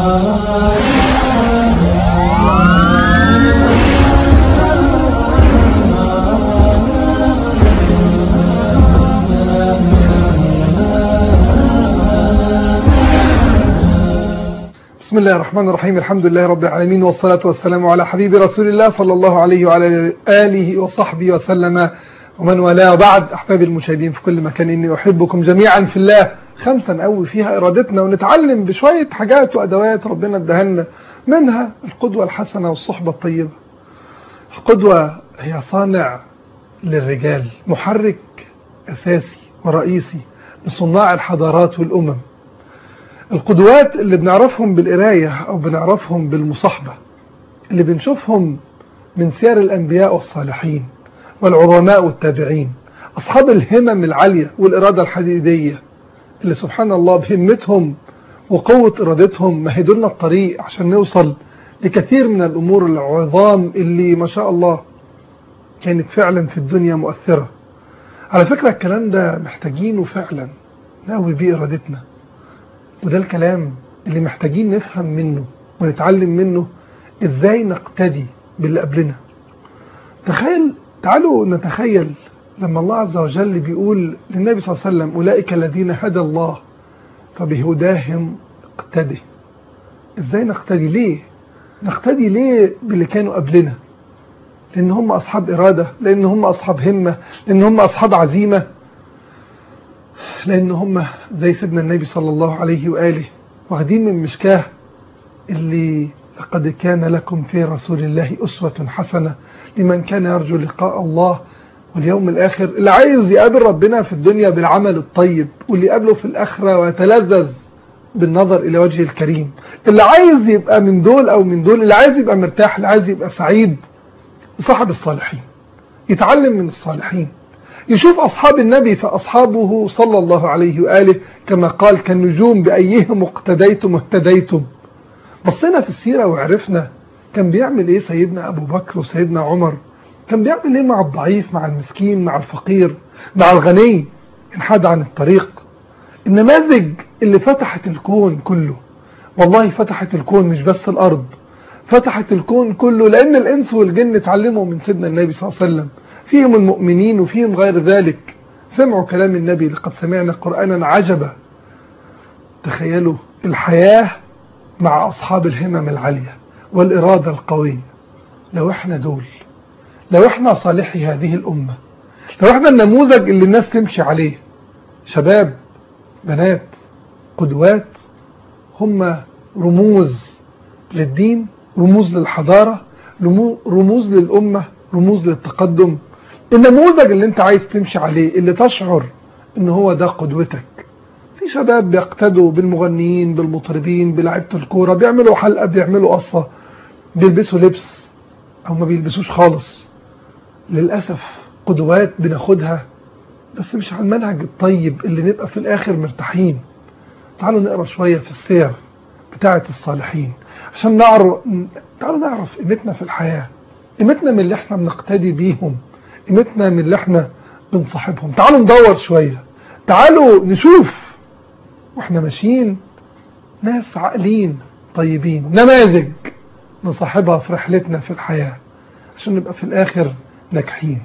بسم الله الرحمن الرحيم الحمد لله رب العالمين والصلاة والسلام على حبيب رسول الله صلى الله عليه وعلى آله وصحبه وسلم ومن والاه بعد أحباب المشاهدين في كل مكان إني أحبكم جميعا في الله خمسة نقوي فيها إرادتنا ونتعلم بشوية حاجات وأدوات ربنا ادهلنا منها القدوة الحسنة والصحبة الطيبة القدوة هي صانع للرجال محرك أساسي ورئيسي لصناع الحضارات والأمم القدوات اللي بنعرفهم بالقراية أو بنعرفهم بالمصاحبة اللي بنشوفهم من سير الأنبياء والصالحين والعلماء والتابعين أصحاب الهمم العالية والإرادة الحديدية اللي سبحان الله بهمتهم وقوة إرادتهم مهدوا لنا الطريق عشان نوصل لكثير من الأمور العظام اللي ما شاء الله كانت فعلا في الدنيا مؤثرة على فكرة الكلام ده محتاجينه فعلا نقوي بيه إرادتنا وده الكلام اللي محتاجين نفهم منه ونتعلم منه ازاي نقتدي باللي قبلنا تخيل تعالوا نتخيل لما الله عز وجل بيقول للنبي صلى الله عليه وسلم أولئك الذين هدى الله فبهداهم اقتدي ازاي نقتدي ليه نقتدي ليه باللي كانوا قبلنا لان هم اصحاب ارادة لان هم اصحاب همة لان هم اصحاب عزيمة لان هم زي سيدنا النبي صلى الله عليه وآله واخدين من مشكاه اللي لقد كان لكم في رسول الله أسوة حسنة لمن كان يرجو لقاء الله واليوم الآخر اللي عايز يقابل ربنا في الدنيا بالعمل الطيب واللي يقابله في الآخرة ويتلذذ بالنظر إلى وجه الكريم اللي عايز يبقى من دول أو من دول اللي عايز يبقى مرتاح اللي عايز يبقى سعيد صاحب الصالحين يتعلم من الصالحين يشوف أصحاب النبي فأصحابه صلى الله عليه وآله كما قال كالنجوم بأيهم اقتديتم اهتديتم بصينا في السيرة وعرفنا كان بيعمل ايه سيدنا أبو بكر وسيدنا عمر كان بيعمل ايه مع الضعيف مع المسكين مع الفقير مع الغني انحاد عن الطريق النماذج اللي فتحت الكون كله والله فتحت الكون مش بس الأرض فتحت الكون كله لأن الإنس والجن اتعلموا من سيدنا النبي صلى الله عليه وسلم فيهم المؤمنين وفيهم غير ذلك سمعوا كلام النبي لقد سمعنا قرآنا عجبا تخيلوا الحياة مع أصحاب الهمم العالية والإرادة القوية لو احنا دول لو احنا صالحي هذه الأمة لو احنا النموذج اللي الناس تمشي عليه شباب بنات قدوات هم رموز للدين رموز للحضارة رموز للأمة رموز للتقدم النموذج اللي انت عايز تمشي عليه اللي تشعر ان هو ده قدوتك في شباب بيقتدوا بالمغنيين بالمطربين بلعيبه الكوره بيعملوا حلقه بيعملوا قصه بيلبسوا لبس او ما بيلبسوش خالص للاسف قدوات بناخدها بس مش على المنهج الطيب اللي نبقى في الاخر مرتاحين تعالوا نقرا شويه في السير بتاعه الصالحين عشان نعرف تعالوا نعرف قيمتنا في الحياه قيمتنا من اللي احنا بنقتدي بيهم قيمتنا من اللي احنا بنصاحبهم تعالوا ندور شويه تعالوا نشوف واحنا ماشيين ناس عاقلين طيبين نماذج نصاحبها في رحلتنا في الحياة عشان نبقى في الآخر ناجحين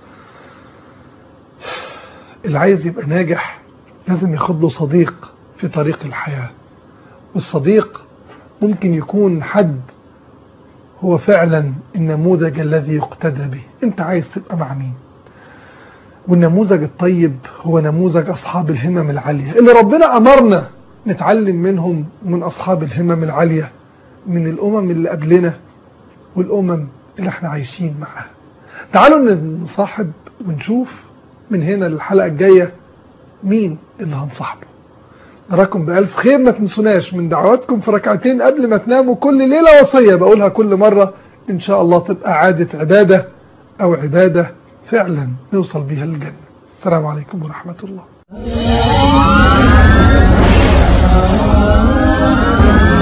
اللي عايز يبقى ناجح لازم ياخد له صديق في طريق الحياة والصديق ممكن يكون حد هو فعلا النموذج الذي يقتدى به انت عايز تبقى مع مين والنموذج الطيب هو نموذج أصحاب الهمم العالية اللي ربنا أمرنا نتعلم منهم ومن أصحاب الهمم العالية من الأمم اللي قبلنا والأمم اللي احنا عايشين معاها تعالوا نصاحب ونشوف من هنا للحلقة الجاية مين اللي هنصاحبه نراكم بألف خير ما تنسوناش من دعواتكم في ركعتين قبل ما تناموا كل ليلة وصية بقولها كل مرة إن شاء الله تبقى عادة عبادة أو عبادة فعلا نوصل بها للجنة السلام عليكم ورحمة الله